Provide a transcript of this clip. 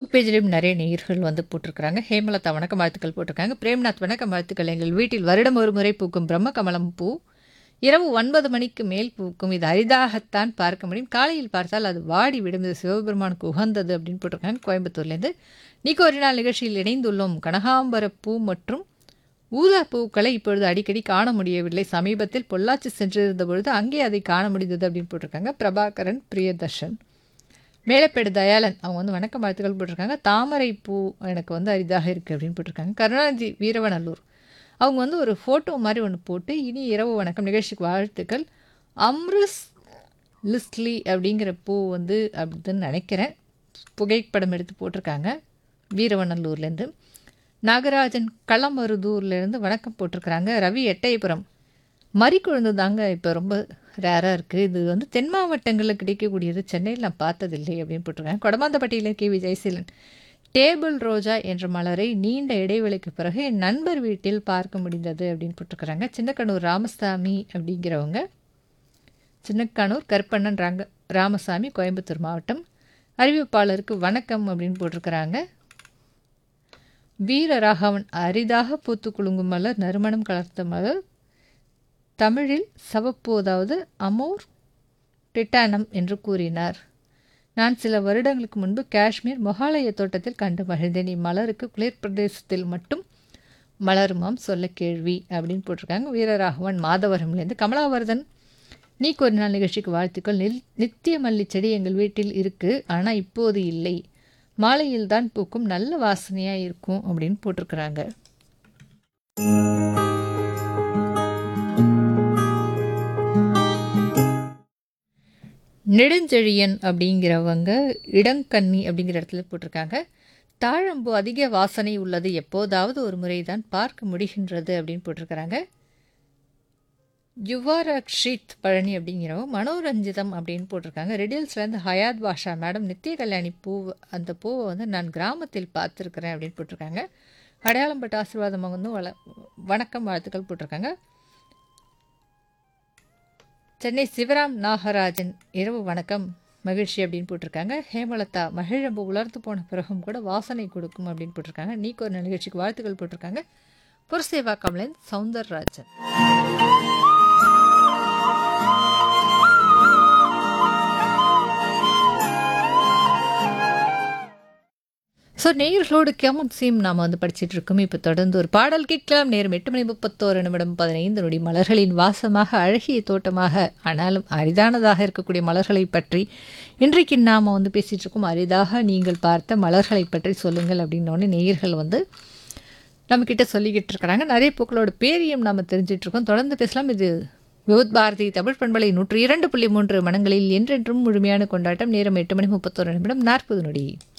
Facebook பேஜ்லேயும் நிறைய நேயர்கள் வந்து போட்டிருக்கிறாங்க ஹேமலதா வணக்கம் வாழ்த்துக்கள் போட்டிருக்காங்க பிரேம்நாத் வணக்கம் வாழ்த்துக்கள் எங்கள் வீட்டில் வருடம் ஒரு முறை பூக்கும் பிரம்ம கமலம் பூ இரவு ஒன்பது மணிக்கு மேல் பூக்கும் இது அரிதாகத்தான் பார்க்க முடியும் காலையில் பார்த்தால் அது வாடி விடும் இது சிவபெருமானுக்கு உகந்தது அப்படின்னு போட்டிருக்காங்க கோயம்புத்தூர்லேருந்து நீக்கு ஒரு நாள் நிகழ்ச்சியில் இணைந்துள்ளோம் கனகாம்பர பூ மற்றும் ஊதா பூக்களை இப்பொழுது அடிக்கடி காண முடியவில்லை சமீபத்தில் பொள்ளாச்சி சென்றிருந்த பொழுது அங்கே அதை காண முடிந்தது அப்படின்னு போட்டிருக்காங்க பிரபாகரன் பிரியதர்ஷன் மேலப்பேடு தயாளன் அவங்க வந்து வணக்கம் வாழ்த்துக்கள் போட்டிருக்காங்க தாமரை பூ எனக்கு வந்து அரிதாக இருக்குது அப்படின்னு போட்டிருக்காங்க கருணாநிதி வீரவநல்லூர் அவங்க வந்து ஒரு ஃபோட்டோ மாதிரி ஒன்று போட்டு இனி இரவு வணக்கம் நிகழ்ச்சிக்கு வாழ்த்துக்கள் அம்ருஸ் லிஸ்ட்லி அப்படிங்கிற பூ வந்து அப்படின்னு நினைக்கிறேன் புகைப்படம் எடுத்து போட்டிருக்காங்க வீரவநல்லூர்லேருந்து நாகராஜன் களமருதூர்லேருந்து வணக்கம் போட்டிருக்கிறாங்க ரவி எட்டயபுரம் மறிக்குழுந்து தாங்க இப்போ ரொம்ப ரேராக இருக்குது இது வந்து தென் மாவட்டங்களில் கிடைக்கக்கூடியது சென்னையில் நான் பார்த்ததில்லை அப்படின்னு போட்டிருக்காங்க கொடமாந்தப்பட்டியில் கே வி ஜெயசீலன் டேபிள் ரோஜா என்ற மலரை நீண்ட இடைவெளிக்கு பிறகு என் நண்பர் வீட்டில் பார்க்க முடிந்தது அப்படின்னு போட்டிருக்கிறாங்க சின்னக்கண்ணூர் ராமசாமி அப்படிங்கிறவங்க சின்னக்கண்ணூர் கருப்பண்ணன் ராங்க ராமசாமி கோயம்புத்தூர் மாவட்டம் அறிவிப்பாளருக்கு வணக்கம் அப்படின்னு போட்டிருக்கிறாங்க வீரராகவன் அரிதாக பூத்து குலுங்கும் மலர் நறுமணம் கலர்த்த மலர் தமிழில் சவப்பு அதாவது அமோர் டிட்டானம் என்று கூறினார் நான் சில வருடங்களுக்கு முன்பு காஷ்மீர் மொகாலய தோட்டத்தில் கண்டு மகிழ்ந்தேன் இம்மலருக்கு குளிர் பிரதேசத்தில் மட்டும் மலருமாம் சொல்ல கேள்வி அப்படின்னு போட்டிருக்காங்க வீரராகவன் மாதவரம்லேருந்து கமலாவர்தன் நீக்கு ஒரு நாள் நிகழ்ச்சிக்கு வாழ்த்துக்கள் நில் நித்திய மல்லி செடி எங்கள் வீட்டில் இருக்குது ஆனால் இப்போது இல்லை மாலையில் தான் பூக்கும் நல்ல வாசனையாக இருக்கும் அப்படின்னு போட்டிருக்கிறாங்க நெடுஞ்செழியன் அப்படிங்கிறவங்க இடங்கண்ணி அப்படிங்கிற இடத்துல போட்டிருக்காங்க தாழம்பூ அதிக வாசனை உள்ளது எப்போதாவது ஒரு முறை தான் பார்க்க முடிகின்றது அப்படின்னு போட்டிருக்கிறாங்க யுவாரக்ஷித் பழனி அப்படிங்கிறவங்க மனோரஞ்சிதம் அப்படின்னு போட்டிருக்காங்க ரெடியல்ஸ்லேருந்து ஹயாத் பாஷா மேடம் நித்திய கல்யாணி பூ அந்த பூவை வந்து நான் கிராமத்தில் பார்த்துருக்குறேன் அப்படின்னு போட்டிருக்காங்க அடையாளம் பட்ட ஆசீர்வாதம் வந்து வள வணக்கம் வாழ்த்துக்கள் போட்டிருக்காங்க சென்னை சிவராம் நாகராஜன் இரவு வணக்கம் மகிழ்ச்சி அப்படின்னு போட்டிருக்காங்க ஹேமலதா மகிழம்பு உலர்ந்து போன பிறகும் கூட வாசனை கொடுக்கும் அப்படின்னு போட்டிருக்காங்க நீக்கு ஒரு நிகழ்ச்சிக்கு வாழ்த்துக்கள் போட்டிருக்காங்க புரசேவா கமலன் சவுந்தரராஜன் ஸோ நேயர்களோடு கேமன் சீம் நாம் வந்து படிச்சுட்டு இருக்கோம் இப்போ தொடர்ந்து ஒரு பாடல் கேட்கலாம் நேரம் எட்டு மணி முப்பத்தோரு நிமிடம் பதினைந்து நொடி மலர்களின் வாசமாக அழகிய தோட்டமாக ஆனாலும் அரிதானதாக இருக்கக்கூடிய மலர்களை பற்றி இன்றைக்கு நாம் வந்து பேசிகிட்டு இருக்கோம் அரிதாக நீங்கள் பார்த்த மலர்களை பற்றி சொல்லுங்கள் அப்படின்னோடனே நேயர்கள் வந்து நம்மக்கிட்ட சொல்லிக்கிட்டு இருக்கிறாங்க நிறைய பூக்களோட பேரையும் நாம் தெரிஞ்சிட்ருக்கோம் தொடர்ந்து பேசலாம் இது விவுத் பாரதி தமிழ் பண்பலை நூற்றி இரண்டு புள்ளி மூன்று மனங்களில் என்றென்றும் முழுமையான கொண்டாட்டம் நேரம் எட்டு மணி முப்பத்தோரு நிமிடம் நாற்பது நொடி